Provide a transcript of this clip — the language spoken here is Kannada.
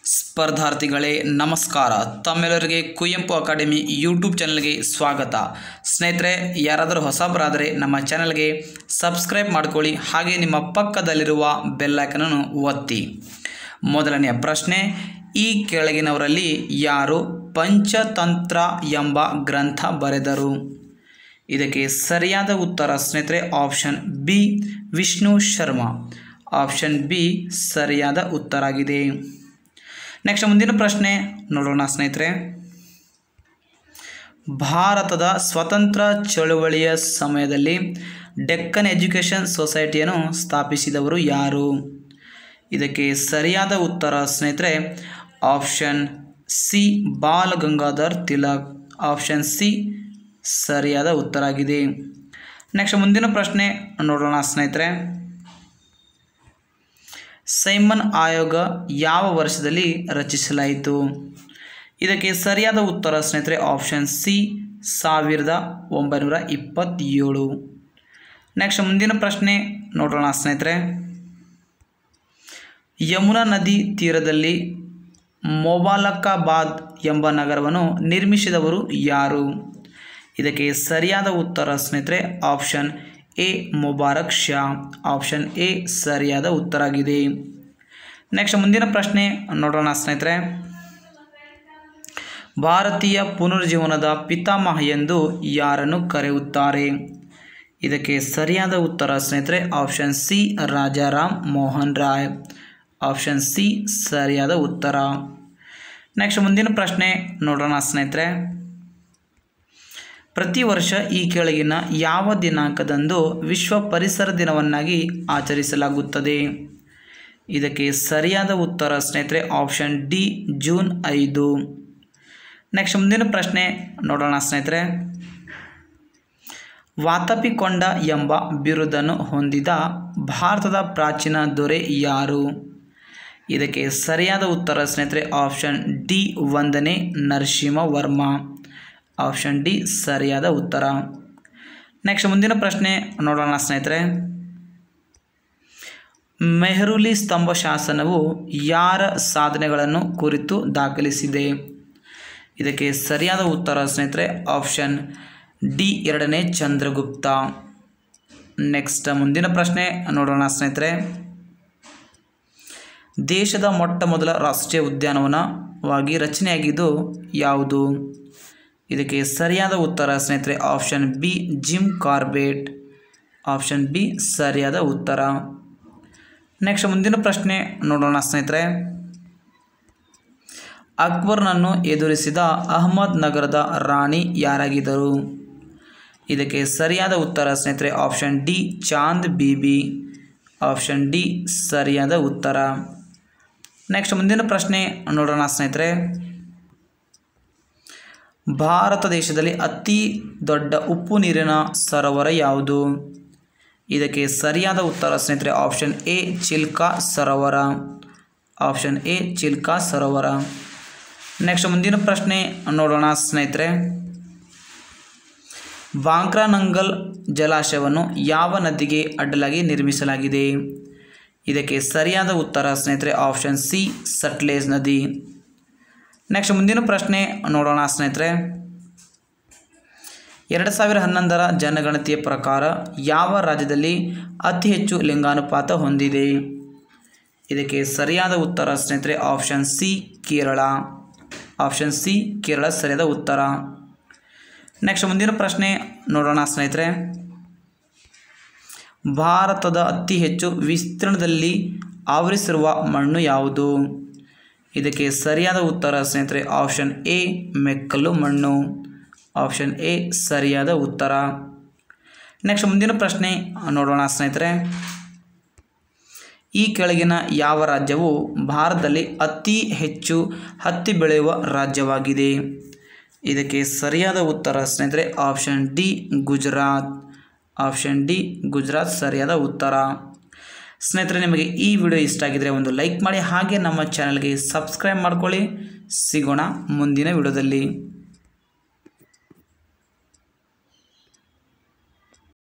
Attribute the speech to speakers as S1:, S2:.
S1: ಸ್ಪರ್ಧಾರ್ಥಿಗಳೇ ನಮಸ್ಕಾರ ತಮ್ಮೆಲ್ಲರಿಗೆ ಕುವೆಂಪು ಅಕಾಡೆಮಿ ಯೂಟ್ಯೂಬ್ ಚಾನಲ್ಗೆ ಸ್ವಾಗತ ಸ್ನೇಹಿತರೆ ಯಾರಾದರೂ ಹೊಸಬರಾದರೆ ನಮ್ಮ ಚಾನಲ್ಗೆ ಸಬ್ಸ್ಕ್ರೈಬ್ ಮಾಡ್ಕೊಳ್ಳಿ ಹಾಗೆ ನಿಮ್ಮ ಪಕ್ಕದಲ್ಲಿರುವ ಬೆಲ್ಲೈಕನನ್ನು ಒತ್ತಿ ಮೊದಲನೆಯ ಪ್ರಶ್ನೆ ಈ ಕೆಳಗಿನವರಲ್ಲಿ ಯಾರು ಪಂಚತಂತ್ರ ಎಂಬ ಗ್ರಂಥ ಬರೆದರು ಇದಕ್ಕೆ ಸರಿಯಾದ ಉತ್ತರ ಸ್ನೇಹಿತರೆ option B Vishnu Sharma option B ಸರಿಯಾದ ಉತ್ತರ ಆಗಿದೆ ನೆಕ್ಸ್ಟ್ ಮುಂದಿನ ಪ್ರಶ್ನೆ ನೋಡೋಣ ಸ್ನೇಹಿತರೆ ಭಾರತದ ಸ್ವತಂತ್ರ ಚಳುವಳಿಯ ಸಮಯದಲ್ಲಿ ಡೆಕ್ಕನ್ ಎಜುಕೇಷನ್ ಸೊಸೈಟಿಯನ್ನು ಸ್ಥಾಪಿಸಿದವರು ಯಾರು ಇದಕ್ಕೆ ಸರಿಯಾದ ಉತ್ತರ ಸ್ನೇಹಿತರೆ option C Bal Gangadhar Tilak option C ಸರಿಯಾದ ಉತ್ತರ ಆಗಿದೆ ನೆಕ್ಸ್ಟ್ ಮುಂದಿನ ಪ್ರಶ್ನೆ ನೋಡೋಣ ಸ್ನೇಹಿತರೆ ಸೈಮನ್ ಆಯೋಗ ಯಾವ ವರ್ಷದಲ್ಲಿ ರಚಿಸಲಾಯಿತು ಇದಕ್ಕೆ ಸರಿಯಾದ ಉತ್ತರ ಸ್ನೇಹಿತರೆ ಆಪ್ಷನ್ ಸಿ ಸಾವಿರದ ಒಂಬೈನೂರ ಇಪ್ಪತ್ತೇಳು ನೆಕ್ಸ್ಟ್ ಮುಂದಿನ ಪ್ರಶ್ನೆ ನೋಡೋಣ ಸ್ನೇಹಿತರೆ ಯಮುನಾ ನದಿ ತೀರದಲ್ಲಿ ಮೊಬಾಲಕಾಬಾದ್ ಎಂಬ ನಗರವನ್ನು ನಿರ್ಮಿಸಿದವರು ಯಾರು ಇದಕ್ಕೆ ಸರಿಯಾದ ಉತ್ತರ ಸ್ನೇಹಿತರೆ option A Mubarak Shah option A ಸರಿಯಾದ ಉತ್ತರ ಆಗಿದೆ ನೆಕ್ಸ್ಟ್ ಮುಂದಿನ ಪ್ರಶ್ನೆ ನೋಡೋಣ ಸ್ನೇಹಿತರೆ ಭಾರತೀಯ ಪುನರುಜ್ಜೀವನದ ಪಿತಾಮಹ ಎಂದು ಯಾರನ್ನು ಕರೆಯುತ್ತಾರೆ ಇದಕ್ಕೆ ಸರಿಯಾದ ಉತ್ತರ ಸ್ನೇಹಿತರೆ option C Rajaram Mohan Roy option C ಸರಿಯಾದ ಉತ್ತರ ನೆಕ್ಸ್ಟ್ ಮುಂದಿನ ಪ್ರಶ್ನೆ ನೋಡೋಣ ಸ್ನೇಹಿತರೆ ಪ್ರತಿ ವರ್ಷ ಈ ಕೆಳಗಿನ ಯಾವ ದಿನಾಂಕದಂದು ವಿಶ್ವ ಪರಿಸರ ದಿನವನ್ನಾಗಿ ಆಚರಿಸಲಾಗುತ್ತದೆ ಇದಕ್ಕೆ ಸರಿಯಾದ ಉತ್ತರ ಸ್ನೇಹಿತರೆ ಆಪ್ಷನ್ ಡಿ ಜೂನ್ ಐದು ನೆಕ್ಸ್ಟ್ ಮುಂದಿನ ಪ್ರಶ್ನೆ ನೋಡೋಣ ಸ್ನೇಹಿತರೆ ವಾತಪಿಕೊಂಡ ಎಂಬ ಬಿರುದನ್ನು ಹೊಂದಿದ ಭಾರತದ ಪ್ರಾಚೀನ ದೊರೆ ಯಾರು ಇದಕ್ಕೆ ಸರಿಯಾದ ಉತ್ತರ ಸ್ನೇಹಿತರೆ ಆಪ್ಷನ್ ಡಿ ಒಂದನೇ ನರಸಿಂಹ ವರ್ಮ ಆಪ್ಷನ್ ಡಿ ಸರಿಯಾದ ಉತ್ತರ ನೆಕ್ಸ್ಟ್ ಮುಂದಿನ ಪ್ರಶ್ನೆ ನೋಡೋಣ ಸ್ನೇಹಿತರೆ ಮೆಹರುಲಿ ಸ್ತಂಭ ಶಾಸನವು ಯಾರ ಸಾಧನೆಗಳನ್ನು ಕುರಿತು ದಾಖಲಿಸಿದೆ ಇದಕ್ಕೆ ಸರಿಯಾದ ಉತ್ತರ ಸ್ನೇಹಿತರೆ ಆಪ್ಷನ್ ಡಿ ಎರಡನೇ ಚಂದ್ರಗುಪ್ತ ನೆಕ್ಸ್ಟ್ ಮುಂದಿನ ಪ್ರಶ್ನೆ ನೋಡೋಣ ಸ್ನೇಹಿತರೆ ದೇಶದ ಮೊಟ್ಟ ಮೊದಲ ರಾಷ್ಟ್ರೀಯ ಉದ್ಯಾನವನವಾಗಿ ರಚನೆಯಾಗಿದ್ದು ಯಾವುದು ಇದಕ್ಕೆ ಸರಿಯಾದ ಉತ್ತರ ಸ್ನೇಹಿತರೆ option B Jim Corbett option B ಸರಿಯಾದ ಉತ್ತರ ನೆಕ್ಸ್ಟ್ ಮುಂದಿನ ಪ್ರಶ್ನೆ ನೋಡೋಣ ಸ್ನೇಹಿತರೆ ಅಕ್ಬರ್ನನ್ನು ಎದುರಿಸಿದ ಅಹಮದ್ ನಗರದ ರಾಣಿ ಯಾರಾಗಿದ್ದರು ಇದಕ್ಕೆ ಸರಿಯಾದ ಉತ್ತರ ಸ್ನೇಹಿತರೆ option D Chand Bibi option D ಸರಿಯಾದ ಉತ್ತರ ನೆಕ್ಸ್ಟ್ ಮುಂದಿನ ಪ್ರಶ್ನೆ ನೋಡೋಣ ಸ್ನೇಹಿತರೆ ಭಾರತ ದೇಶದಲ್ಲಿ ಅತಿ ದೊಡ್ಡ ಉಪ್ಪು ನೀರಿನ ಸರೋವರ ಯಾವುದು ಇದಕ್ಕೆ ಸರಿಯಾದ ಉತ್ತರ ಸ್ನೇಹಿತರೆ ಆಪ್ಷನ್ ಎ ಚಿಲ್ಕಾ ಸರೋವರ ಆಪ್ಷನ್ ಎ ಚಿಲ್ಕಾ ಸರೋವರ ನೆಕ್ಸ್ಟ್ ಮುಂದಿನ ಪ್ರಶ್ನೆ ನೋಡೋಣ ಸ್ನೇಹಿತರೆ ಬಾಂಕ್ರಾನಂಗಲ್ ಜಲಾಶಯವನ್ನು ಯಾವ ನದಿಗೆ ಅಡ್ಡಲಾಗಿ ನಿರ್ಮಿಸಲಾಗಿದೆ ಇದಕ್ಕೆ ಸರಿಯಾದ ಉತ್ತರ ಸ್ನೇಹಿತರೆ ಆಪ್ಷನ್ ಸಿ ಸಟ್ಲೇಜ್ ನದಿ ನೆಕ್ಸ್ಟ್ ಮುಂದಿನ ಪ್ರಶ್ನೆ ನೋಡೋಣ ಸ್ನೇಹಿತರೆ ಎರಡು ಸಾವಿರ ಹನ್ನೊಂದರ ಜನಗಣತಿಯ ಪ್ರಕಾರ ಯಾವ ರಾಜ್ಯದಲ್ಲಿ ಅತಿ ಹೆಚ್ಚು ಲಿಂಗಾನುಪಾತ ಹೊಂದಿದೆ ಇದಕ್ಕೆ ಸರಿಯಾದ ಉತ್ತರ ಸ್ನೇಹಿತರೆ option C Kerala option C Kerala ಸರಿಯಾದ ಉತ್ತರ ನೆಕ್ಸ್ಟ್ ಮುಂದಿನ ಪ್ರಶ್ನೆ ನೋಡೋಣ ಸ್ನೇಹಿತರೆ ಭಾರತದ ಅತಿ ಹೆಚ್ಚು ವಿಸ್ತೀರ್ಣದಲ್ಲಿ ಆವರಿಸಿರುವ ಮಣ್ಣು ಯಾವುದು ಇದಕ್ಕೆ ಸರಿಯಾದ ಉತ್ತರ ಸ್ನೇಹಿತರೆ ಆಪ್ಷನ್ ಎ ಮೆಕ್ಕಲು ಮಣ್ಣು ಆಪ್ಷನ್ ಎ ಸರಿಯಾದ ಉತ್ತರ ನೆಕ್ಸ್ಟ್ ಮುಂದಿನ ಪ್ರಶ್ನೆ ನೋಡೋಣ ಸ್ನೇಹಿತರೆ ಈ ಕೆಳಗಿನ ಯಾವ ರಾಜ್ಯವು ಭಾರತದಲ್ಲಿ ಅತಿ ಹೆಚ್ಚು ಹತ್ತಿ ಬೆಳೆಯುವ ರಾಜ್ಯವಾಗಿದೆ ಇದಕ್ಕೆ ಸರಿಯಾದ ಉತ್ತರ ಸ್ನೇಹಿತರೆ option D Gujarat option D Gujarat ಸರಿಯಾದ ಉತ್ತರ ಸ್ನೇಹಿತರೆ ನಿಮಗೆ ಈ ವಿಡಿಯೋ ಇಷ್ಟ ಆಗಿದರೆ ಒಂದು ಲೈಕ್ ಮಾಡಿ ಹಾಗೆ ನಮ್ಮ ಚಾನಲ್ಗೆ ಸಬ್ಸ್ಕ್ರೈಬ್ ಮಾಡ್ಕೊಳ್ಳಿ ಸಿಗೋಣ ಮುಂದಿನ ವಿಡಿಯೋದಲ್ಲಿ